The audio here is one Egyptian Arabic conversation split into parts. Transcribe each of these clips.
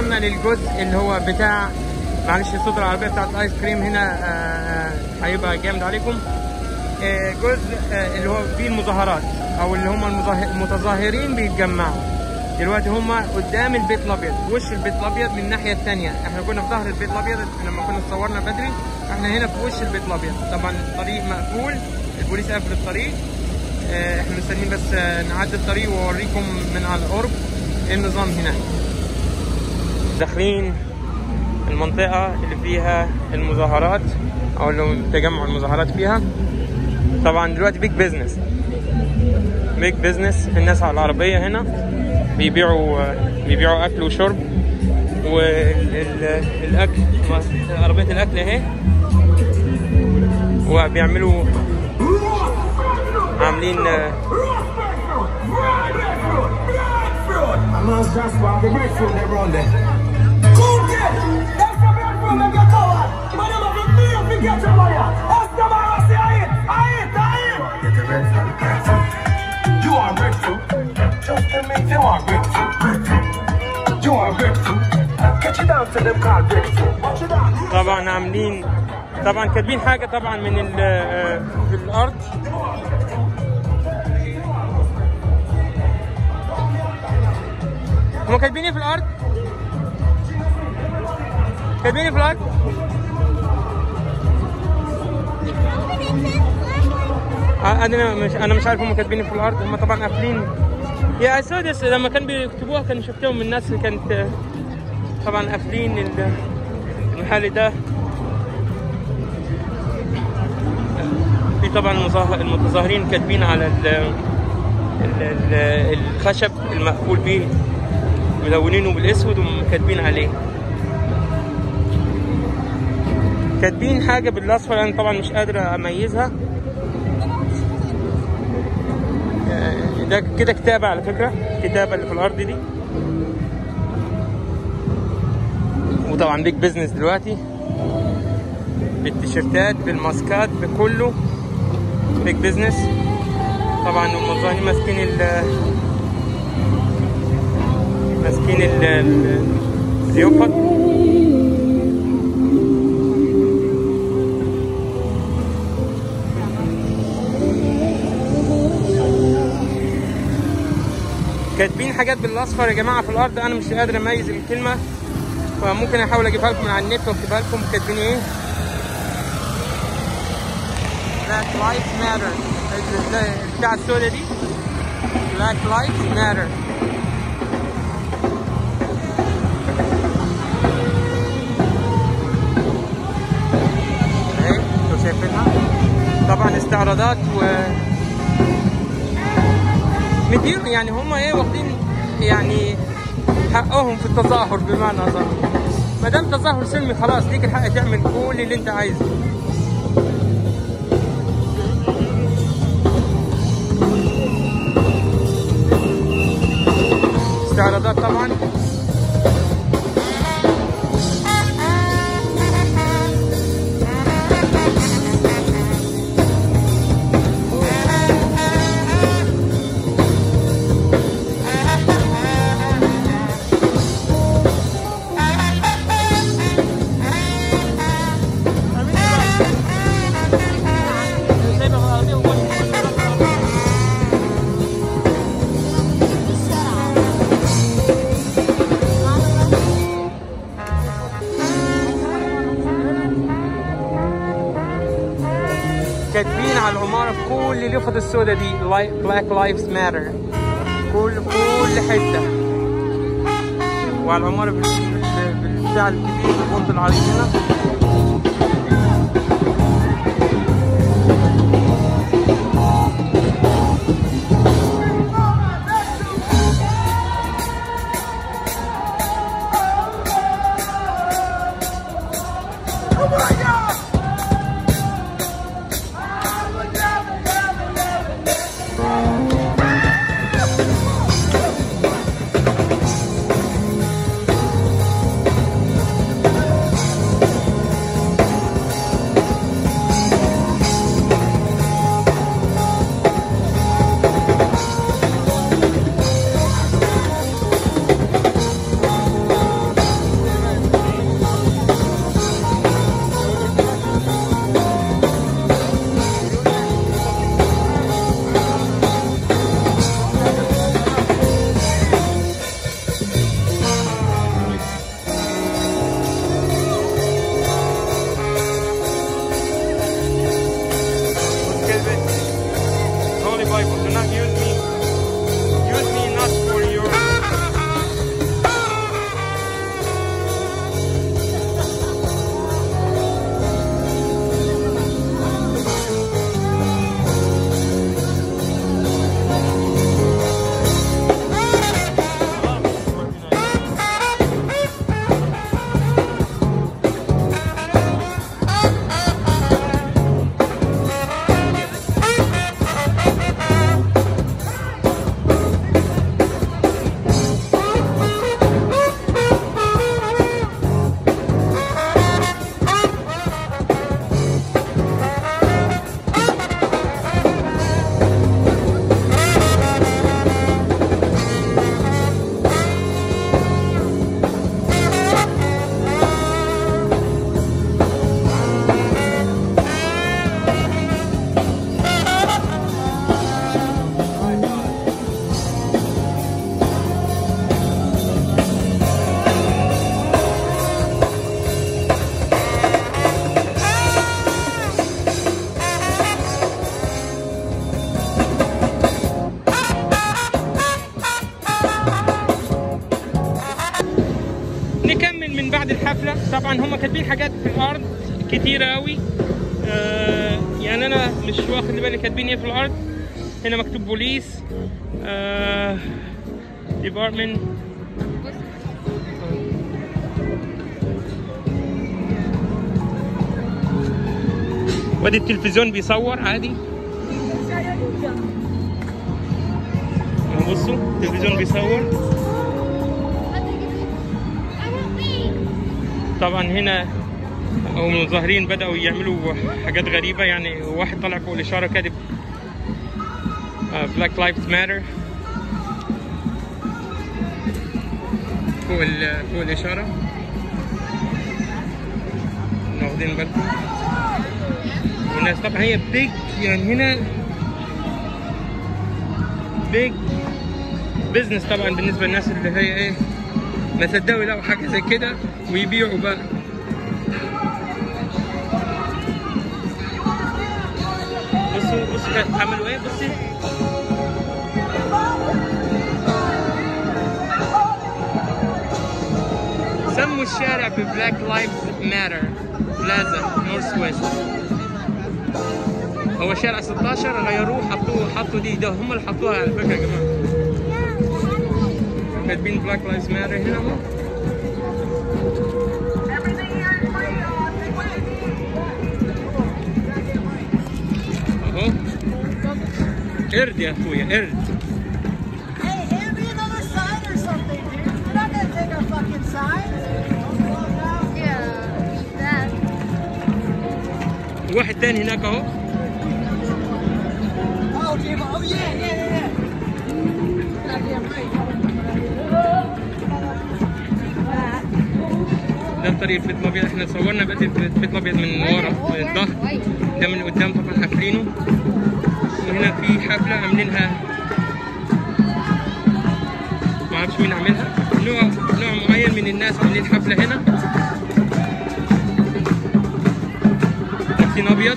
وصلنا للجزء اللي هو بتاع معلش صوت العربيه بتاعت الايس كريم هنا آه، آه، هيبقى جامد عليكم آه، جزء آه، اللي هو فيه المظاهرات او اللي هم المظاهر- المتظاهرين بيتجمعوا دلوقتي هم قدام البيت الابيض وش البيت الابيض من الناحيه الثانيه احنا كنا في ظهر البيت الابيض لما كنا صورنا بدري احنا هنا في وش البيت الابيض طبعا الطريق مقفول البوليس قافل الطريق آه، احنا مستنيين بس آه، نعدي الطريق واوريكم من على القرب إيه النظام هناك داخلين المنطقة اللي فيها المظاهرات أو اللي تجمع المظاهرات فيها طبعا دلوقتي بيج بيزنس بيج بيزنس الناس على العربية هنا بيبيعوا بيبيعوا أكل وشرب والأكل عربية الأكل أهي وبيعملوا عاملين I'm not just about the breadfruit they run there. Get the breadfruit. You are breadfruit. Just tell me you are breadfruit. You are breadfruit. Catch it down to them called breadfruit. Watch it down. طبعا عاملين طبعا كاتبين حاجة طبعا من ال في الأرض هم كاتبين ايه في الأرض؟ كاتبين ايه في الأرض؟ آه، انا مش انا مش عارف هم كاتبين ايه في الارض هم طبعا قافلين يا اي سو ذس لما كانوا بيكتبوها كان شفتهم من الناس اللي كانت آه، طبعا قافلين ال- المحل ده في طبعا المظاهر المتظاهرين كاتبين على ال ال ال الخشب المقفول بيه ملونينه بالاسود وكاتبين عليه كاتبين حاجه بالاصفر انا طبعا مش قادر اميزها آه، ده كده كتابه على فكره الكتابه اللي في الارض دي وطبعا بيج بيزنس دلوقتي بالتيشيرتات بالماسكات بكله بيج بيزنس طبعا الموظفين ماسكين ال ماسكين ال ال- اليوفط كاتبين حاجات بالاصفر يا جماعه في الارض انا مش قادر اميز الكلمه فممكن احاول اجيبها لكم من على النت واكتبها لكم كاتبين ايه Black Lives Matter ال- ال- بتاع السودة دي Black Lives Matter اهي انتوا شايفينها طبعا استعراضات و مديهم يعني هم ايه واخدين يعني حقهم في التظاهر بمعنى اصح ما دام تظاهر سلمي خلاص ليك الحق تعمل كل اللي انت عايزه استعراضات طبعا كاتبين على العمارة في كل اليافط السوداء دي بلاك لايفز ماتر كل كل حتة وعلى العمارة بال- بال- بالبتاع الكبير البنط العريض هنا حاجات في الارض كتيره قوي آه يعني انا مش واخد بالي كاتبين ايه في الارض هنا مكتوب بوليس آه ديبارتمنت وادي التلفزيون بيصور عادي بصوا التلفزيون بيصور طبعا هنا هم المظاهرين بدأوا يعملوا حاجات غريبة يعني واحد طلع فوق الإشارة كاتب بلاك لايفز ماتر فوق ال- فوق الإشارة واخدين بالكم والناس طبعا هي بيج يعني هنا بيج بزنس طبعا بالنسبة للناس اللي هي ايه ما صدقوا يلاقوا حاجة زي كده ويبيعوا بقى بصوا بصوا كانت عملوا ايه بصي سموا الشارع ببلاك لايفز ماتر بلازا نورث ويست هو شارع 16 غيروه حطوه حطوا دي ده هم اللي حطوها على فكره يا جماعه كاتبين بلاك لايفز ماتر هنا اهو اهو قرد يا اخويا قرد Hey, hand me another sign or something, dude. You're not gonna take our fucking sign. واحد تاني هناك اهو Oh, Jim. Oh, yeah, yeah, yeah, yeah. Goddamn right. ده طريق بيت الابيض احنا صورنا بقى بيت الابيض من ورا من الظهر ده من قدام طبعا قافلينه وهنا في حفله عاملينها ما اعرفش مين عاملها نوع نوع معين من الناس عاملين حفله هنا لابسين ابيض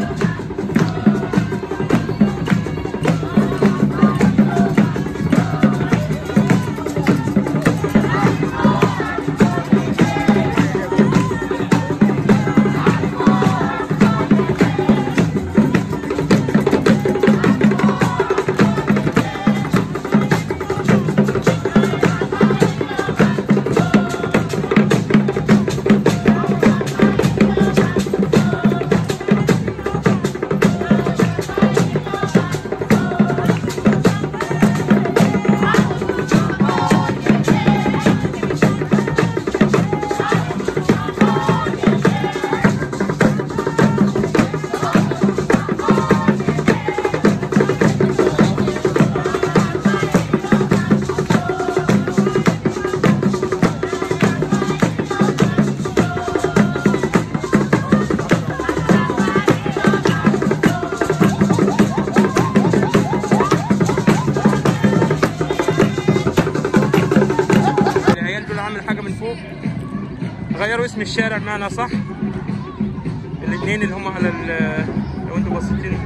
العيال دول عامل حاجه من فوق غيروا اسم الشارع بمعنى صح الاثنين اللي هم على ال- لو انتوا بصيتين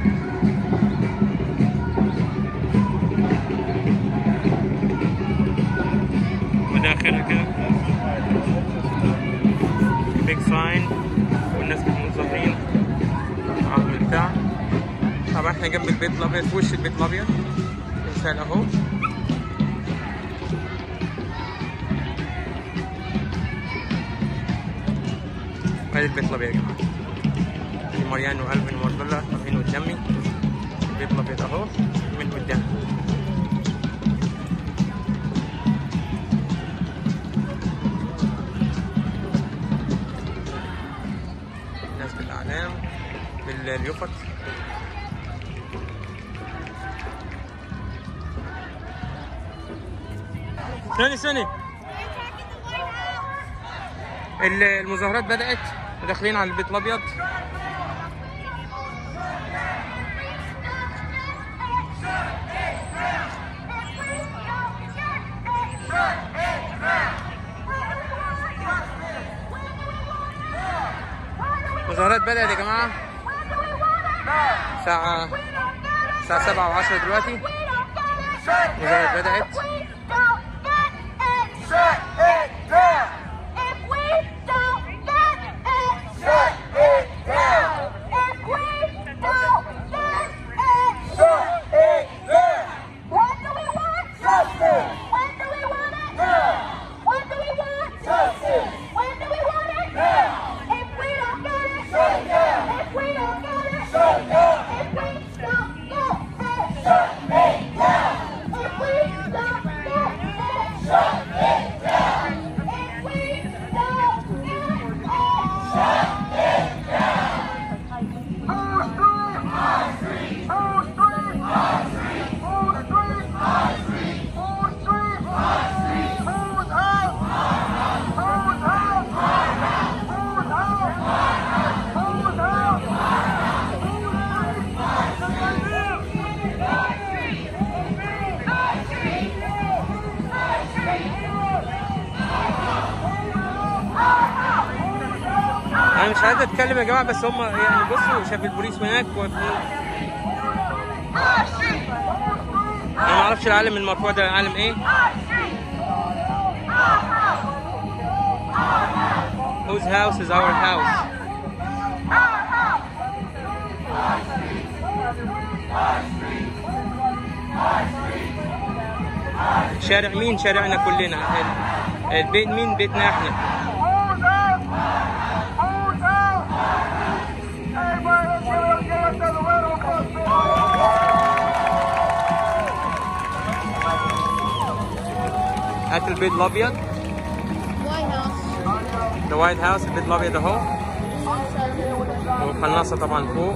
وداخلها كده بيج ساين والناس متظاهرين معاهم البتاع طبعا احنا جنب البيت الابيض في وش البيت الابيض تمثال اهو هذا البيت الابيض يا جماعه في ماريان والفين وماربيلا طالعين قدامي البيت الابيض اهو من قدام الناس بالاعلام باليوفط ثاني ثاني ال- المظاهرات بدأت وداخلين على البيت الأبيض المظاهرات بدأت يا جماعة الساعة الساعة سبعة وعشرة دلوقتي المظاهرات بدأت Shut it down! If we don't get it, عايز اتكلم يا جماعه بس هم يعني بصوا شاف البوليس هناك واقفين انا ما اعرفش العالم المرفوع ده عالم ايه Whose house is our house? شارع مين شارعنا كلنا ال- البيت مين بيتنا احنا Who's out? Who's out? Hey, man, let's get up, get up to the window, cause هات البيت الابيض White House. ذا وايت هاوس البيت الابيض اهو والقناصه طبعا فوق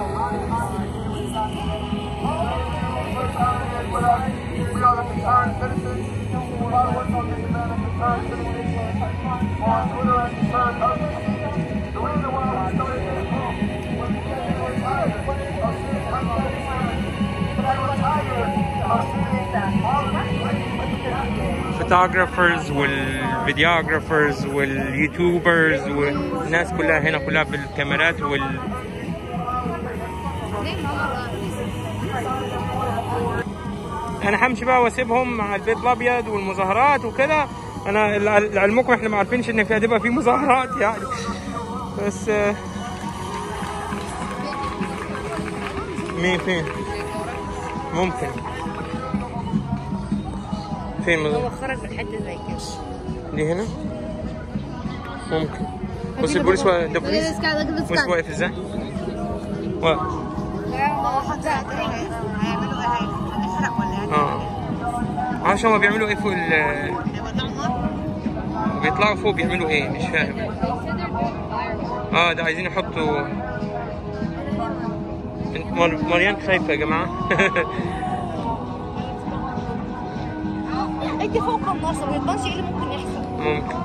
we are the concerned citizens who are working on this event of concerned citizens on Twitter and concerned others. The reason why we started this group was because they were tired of seeing unsatisfied. They were tired of seeing all of these photographers والفيديوغرافرز واليوتيوبرز والناس كلها هنا كلها بالكاميرات وال ليه ماما انا همشي بقى واسيبهم مع البيت الابيض والمظاهرات وكده انا لع- لعلمكم احنا ما عارفينش ان في هتبقى في مظاهرات يعني بس آه، مين فين ممكن فين مظ- هو خرج من حته زي كده دي هنا ممكن بص البوليس وا- ده بوليس Look at this guy, look at this البوليس guy. واقف ازاي واقف هو حط هيعملوا ايه هنسرق ولا اه معرفش هما بيعملوا ايه فوق ال هيولعوا نار؟ بيطلعوا فوق بيعملوا ايه مش فاهم اه ده عايزين يحطوا مر... مريان خايفة يا جماعة ادي فوق قناصه ما يضمنش ايه اللي ممكن يحصل ممكن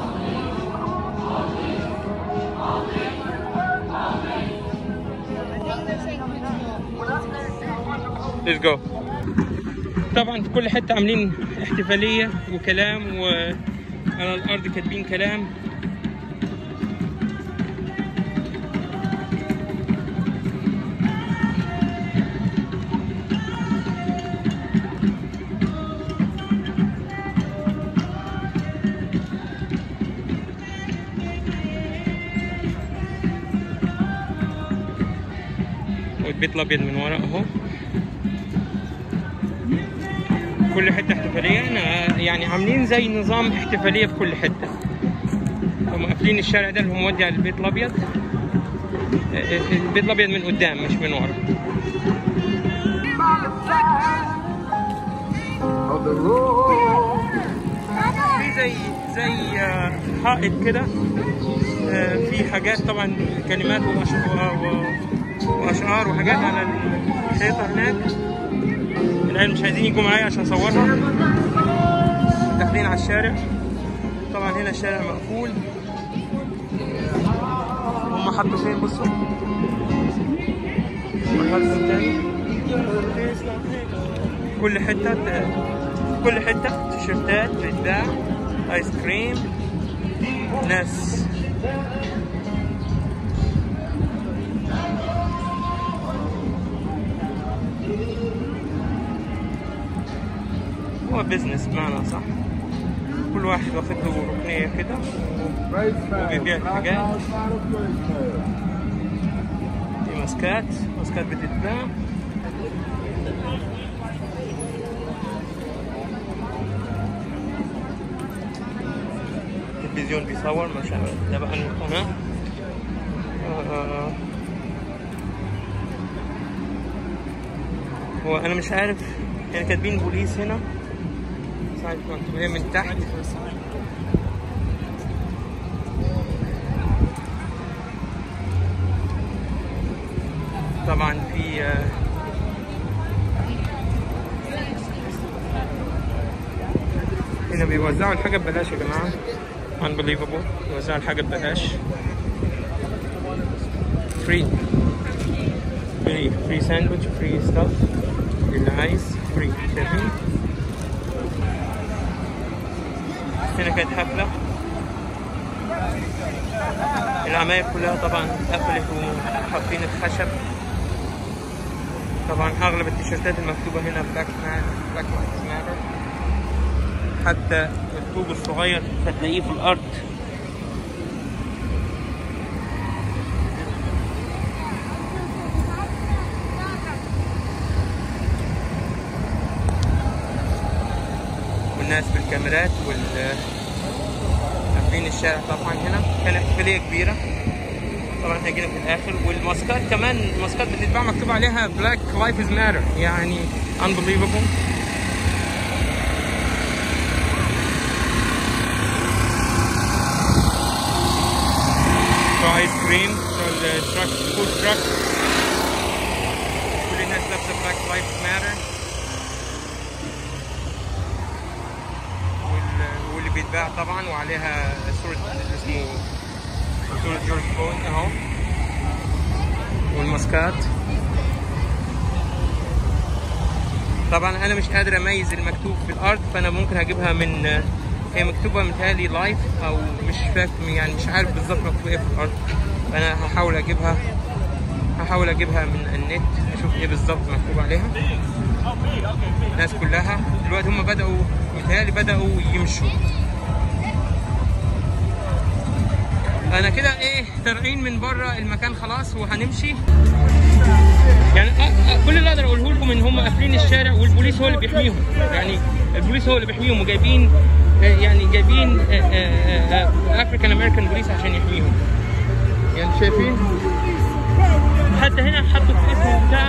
Let's go طبعا في كل حتة عاملين احتفالية وكلام وعلى الأرض كاتبين كلام والبيت الأبيض من ورا أهو كل حتة احتفالية أنا يعني عاملين زي نظام احتفالية في كل حتة هم قافلين الشارع ده اللي هو مودي على البيت الأبيض اه، البيت الأبيض من قدام مش من ورا of the road. في زي زي آه، حائط كده آه، في حاجات طبعا كلمات وأشعار, وأشعار وحاجات على الحيطة هناك العيال مش عايزين يجوا معايا عشان أصورها داخلين على الشارع طبعا هنا الشارع مقفول هم حطوا فين بصوا مرحلة تاني كل حتة كل حتة تيشيرتات بتتباع ايس كريم ناس هو بزنس بمعنى صح كل واحد واخد له ركنية كده وبيبيع الحاجات دي ماسكات ماسكات بتتباع التلفزيون بيصور ما شاء الله ده بقى القناة آه. هو أنا مش عارف يعني كاتبين بوليس هنا مش عارف مكتوب ايه من تحت طبعا في آه، هنا بيوزعوا الحاجة ببلاش يا جماعة unbelievable بيوزعوا الحاجة ببلاش free free free sandwich free stuff اللي عايز free شايفين هنا كانت حفلة العماير كلها طبعا قفلت وحاطين الخشب طبعا اغلب التيشيرتات المكتوبه هنا بلاك بلاك ماتر حتى الطوب الصغير هتلاقيه في الارض والناس بالكاميرات وال قافلين الشارع طبعا هنا كان احتفاليه كبيره طبعا احنا جينا في الاخر والماسكات كمان الماسكات بتتباع مكتوب عليها بلاك لايف از ماتر يعني unbelievable ايس كريم التراك فود تراك كل الناس لابسه بلاك لايف ماتر واللي بيتباع طبعا وعليها صورة اسمه صورة جورج بون اهو والماسكات طبعا انا مش قادر اميز المكتوب في الارض فانا ممكن هجيبها من هي مكتوبة متهيألي لايف او مش فاكر يعني مش عارف بالظبط مكتوب ايه في الارض فانا هحاول اجيبها هحاول اجيبها من النت اشوف ايه بالظبط مكتوب عليها الناس كلها دلوقتي هم بدأوا متهيألي بدأوا يمشوا انا كده ايه طالعين من بره المكان خلاص وهنمشي يعني أ- أ- كل اللي اقدر اقوله لكم ان هم قافلين الشارع والبوليس هو اللي بيحميهم يعني البوليس هو اللي بيحميهم وجايبين آه، يعني جايبين افريكان امريكان بوليس عشان يحميهم يعني شايفين حتى هنا حطوا الاسم بتاع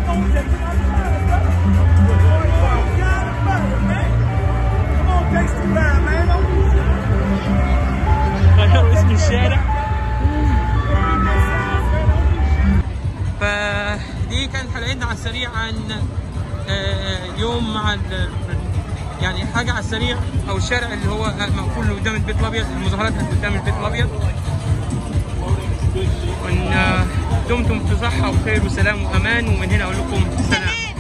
غيروا اسم الشارع فدي كانت حلقتنا على السريع عن آه، يوم مع ال- يعني حاجة على السريع أو الشارع اللي هو مقفول قدام البيت الأبيض المظاهرات اللي قدام البيت الأبيض وإن آه، دمتم في صحة وخير وسلام وأمان ومن هنا أقول لكم سلام